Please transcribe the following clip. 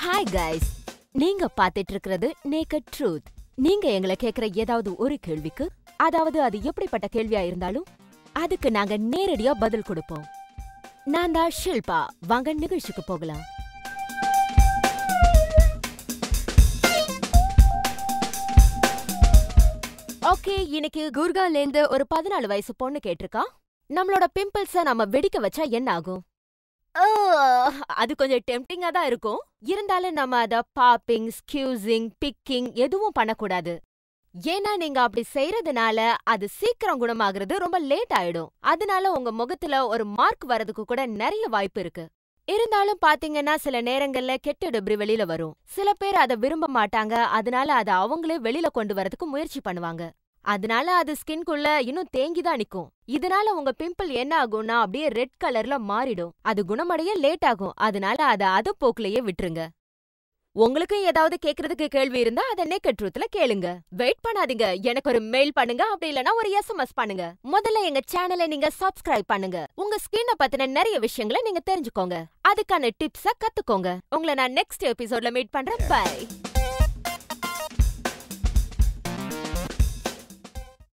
hi guys நீங்க பாத்துட்டு இருக்கிறது நேக்கட் ட்ரூத் நீங்க எங்களை கேக்குற ஏதாவது ஒரு கேள்விக்கு அதாவது அது எப்படிப்பட்ட கேள்வியா இருந்தாலும் அதுக்கு நாங்க நேரடியா பதில் கொடுப்போம் நான் தான் ஷில்பா வாங்க நிகழ்ச்சிக்கு போகலாம் ஓகே இன்னைக்கு குர்கால இருந்து ஒரு பதினாலு வயசு பொண்ணு கேட்டிருக்கா நம்மளோட பிம்பிள்ஸ நம்ம வெடிக்க வச்சா என்ன ஆகும் ஓ, அது கொஞ்சம் டெம்டிங்கா தான் இருக்கும் இருந்தாலும் நம்ம அத பாப்பிங் ஸ்கியூசிங் பிக்கிங் எதுவும் பண்ணக்கூடாது ஏன்னா நீங்க அப்படி செய்யறதுனால அது சீக்கிரம் குணமாகுறது ரொம்ப லேட் ஆயிடும் அதனால உங்க முகத்துல ஒரு மார்க் வரதுக்கு கூட நிறைய வாய்ப்பு இருக்கு இருந்தாலும் பாத்தீங்கன்னா சில நேரங்கள்ல கெட்ட டெப்ரி வெளியில வரும் சில பேர் அதை விரும்ப மாட்டாங்க அதனால அதை அவங்களே வெளியில கொண்டு வரதுக்கு முயற்சி பண்ணுவாங்க அதனால அது ஸ்கின்குள்ள இன்னும் தேங்கி தான் நிக்கும் இதனால உங்க பிம்பிள் என்ன ஆகும்னா அப்படியே ரெட் கலர்ல மாறிடும் அது குணமடைய லேட் ஆகும் அதனால அத அது போக்குலயே விட்டுருங்க உங்களுக்கும் ஏதாவது கேக்குறதுக்கு கேள்வி இருந்தா அத நேக்கட் ட்ரூத்ல கேளுங்க வெயிட் பண்ணாதீங்க எனக்கு ஒரு மெயில் பண்ணுங்க அப்படி இல்லனா ஒரு எஸ்எம்எஸ் பண்ணுங்க முதல்ல எங்க சேனலை நீங்க சப்ஸ்கிரைப் பண்ணுங்க உங்க ஸ்கின்ன பத்தின நிறைய விஷயங்களை நீங்க தெரிஞ்சுக்கோங்க அதுக்கான டிப்ஸ கத்துக்கோங்க உங்களை நான் நெக்ஸ்ட் எபிசோட்ல மீட் பண்றேன் பை